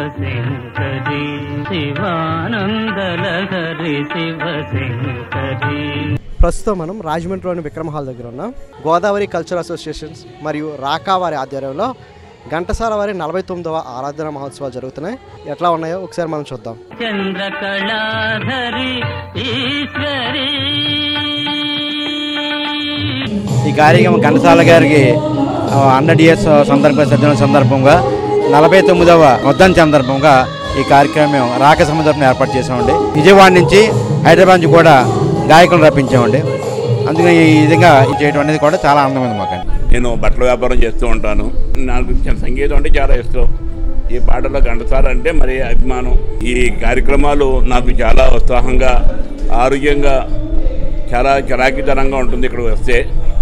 శివశంకరి శివానందలహరి శివశంకరి ప్రస్తుతం మనం రాజమండ్రిలోని విక్రమ హాల్ దగ్గర ఉన్నాం గోదావరి కల్చరల్ అసోసియేషన్స్ మరియు రాకావారి ఆధ్వర్యంలో ఘంటసాల వారి నలభై తొమ్మిదవ ఆరాధన మహోత్సవాలు జరుగుతున్నాయి ఎట్లా ఉన్నాయో ఒకసారి మనం చూద్దాం చంద్రకళాధరి ఈశ్వరి ఈ కార్యక్రమం ఘంటసాల గారికి హండ్రెడ్ ఇయర్స్ సందర్భ సజ్జన సందర్భంగా నలభై తొమ్మిదవ వద్దం సందర్భంగా ఈ కార్యక్రమం రాక సముద్రం ఏర్పాటు చేసామండి విజయవాడ నుంచి హైదరాబాద్ నుంచి కూడా గాయకులు రప్పించామండి అందుకని ఈ విధంగా ఇది చేయడం అనేది కూడా చాలా ఆనందమైంది మాకండి నేను బట్టల వ్యాపారం చేస్తూ ఉంటాను నాకు చ- సంగీతం అంటే చాలా ఇష్టం ఈ పాటలో ఘంటసాల అంటే మరి అభిమానం ఈ కార్యక్రమాలు నాకు చాలా ఉత్సాహంగా ఆరోగ్యంగా చాలా చలాకితనంగా ఉంటుంది ఇక్కడికి వస్తే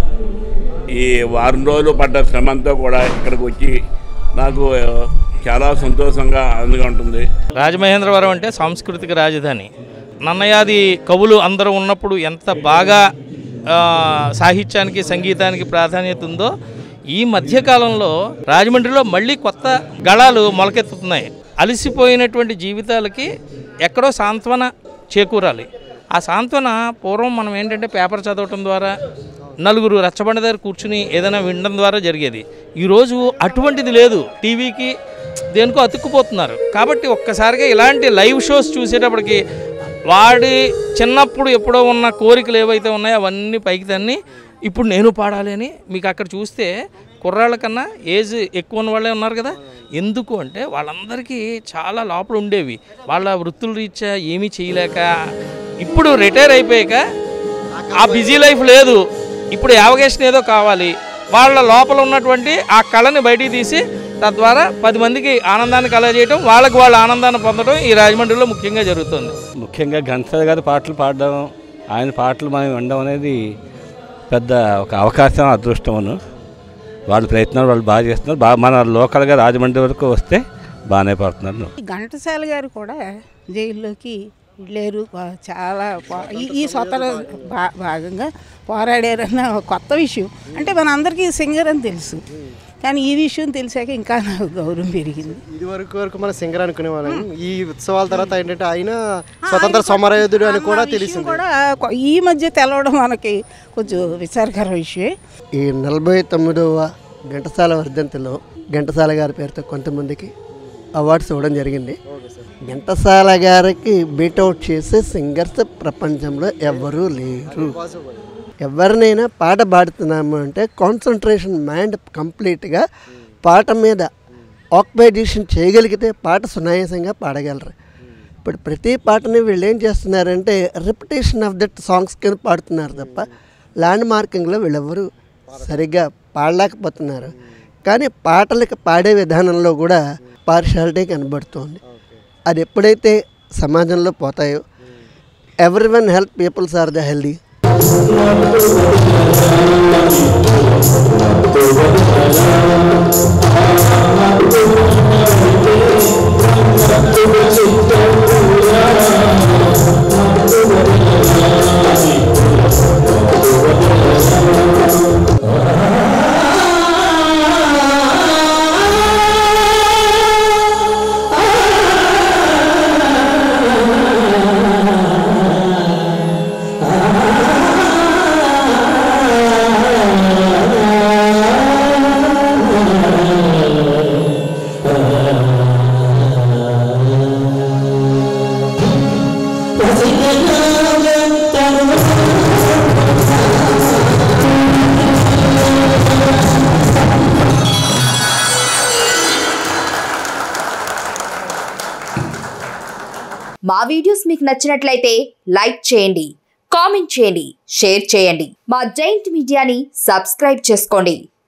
ఈ వారం రోజులు పడ్డ శ్రమంతో కూడా ఇక్కడికి వచ్చి నాకు ఆ, చాలా సంతోషంగా ఆనందంగా ఉంటుంది రాజమహేంద్రవరం అంటే సాంస్కృతిక రాజధాని నన్నయాది కవులు అందరూ ఉన్నప్పుడు ఎంత బాగా ఆ, సాహిత్యానికి సంగీతానికి ప్రాధాన్యత ఉందో ఈ మధ్యకాలంలో రాజమండ్రిలో మళ్ళీ కొత్త గళాలు మొలకెత్తుతున్నాయి అలసిపోయినటువంటి జీవితాలకి ఎక్కడో సాంత్వన చేకూరాలి ఆ సాంత్వన పూర్వం మనం ఏంటంటే పేపర్ చదవటం ద్వారా నలుగురు రచ్చబండ దగ్గర కూర్చుని ఏదైనా వినడం ద్వారా జరిగేది ఈరోజు అటువంటిది లేదు టీవీకి దేనికో అతుక్కుపోతున్నారు కాబట్టి ఒక్కసారిగా ఇలాంటి లైవ్ షోస్ చూసేటప్పటికి వాడి చిన్నప్పుడు ఎప్పుడో ఉన్న కోరికలు ఏవైతే ఉన్నాయో అవన్నీ పైకి తన్ని ఇప్పుడు నేను పాడాలి అని మీకు అక్కడ చూస్తే కుర్రాళ్ళ కన్నా ఏజ్ ఎక్కువ ఉన్న వాళ్ళే ఉన్నారు కదా ఎందుకు అంటే వాళ్ళందరికీ చాలా లోపల ఉండేవి వాళ్ళ వృత్తుల రీత్యా ఏమీ చేయలేక ఇప్పుడు రిటైర్ అయిపోయాక ఆ బిజీ లైఫ్ లేదు ఇప్పుడు యావగేషన్ ఏదో కావాలి వాళ్ళ లోపల ఉన్నటువంటి ఆ కళని బయటికి తీసి తద్వారా పది మందికి ఆనందాన్ని కలగజేయటం వాళ్ళకి వాళ్ళ ఆనందాన్ని పొందడం ఈ రాజమండ్రిలో ముఖ్యంగా జరుగుతుంది ముఖ్యంగా ఘంటసాల గారి పాటలు పాడడం ఆయన పాటలు మనం వినడం అనేది పెద్ద ఒక అవకాశం అదృష్టమును వాళ్ళ ప్రయత్నాలు వాళ్ళు బాగా చేస్తున్నారు బాగా మన లోకల్గా రాజమండ్రి వరకు వస్తే బాగానే పడుతున్నారు ఈ ఘంటసాల గారు కూడా జైల్లోకి వెళ్ళారు వా- చాలా పో- ఈ- ఈ స్వతర భా- భాగంగా పోరాడారన్న ఒక కొత్త విషయం అంటే మనందరికీ సింగర్ అని తెలుసు కానీ ఈ విషయం తెలిసాక ఇంకా నాకు గౌరవం పెరిగింది ఇది వరకు వరకు మన సింగర్ అనుకునే వాళ్ళం ఈ ఉత్సవాల తర్వాత ఏంటంటే ఆయన స్వతంత్ర సమరయోధుడు అని కూడా ఆ విషయం తెలిసింది కూడా కొ- ఈ మధ్య తెలవడం మనకి కొంచెం విచారకర విషయమే ఈ నలభై తొమ్మిదవ ఘంటసాల వర్ధంతిలో ఘంటసాల గారి పేరుతో కొంతమందికి అవార్డ్స్ ఇవ్వడం జరిగింది ఘంటసాల గారికి బీటౌట్ చేసే సింగర్స్ ప్రపంచంలో ఎవ్వరూ లేరు ఎవరినైనా పాట పాడుతున్నాము అంటే కాన్సన్ట్రేషన్ మైండ్ కంప్లీట్గా పాట మీద ఆక్యుపైజేషన్ చేయగలిగితే పాట సునాయాసంగా పాడగలరు ఇప్పుడు ప్రతి పాటని వీళ్ళు ఏం చేస్తున్నారంటే రిపిటేషన్ ఆఫ్ దట్ సాంగ్స్ కింద పాడుతున్నారు తప్ప ల్యాండ్ మార్కింగ్లో వీళ్ళెవరు సరిగ్గా పాడలేకపోతున్నారు కానీ పాటలకు పాడే విధానంలో కూడా పార్షాలిటీ కనబడుతోంది అది ఎప్పుడైతే సమాజంలో పోతాయో every one help peoples are the healthy మా వీడియోస్ మీకు నచ్చినట్లయితే లైక్ చేయండి కామెంట్ చేయండి షేర్ చేయండి మా జైంట్ మీడియాని సబ్స్క్రైబ్ చేసుకోండి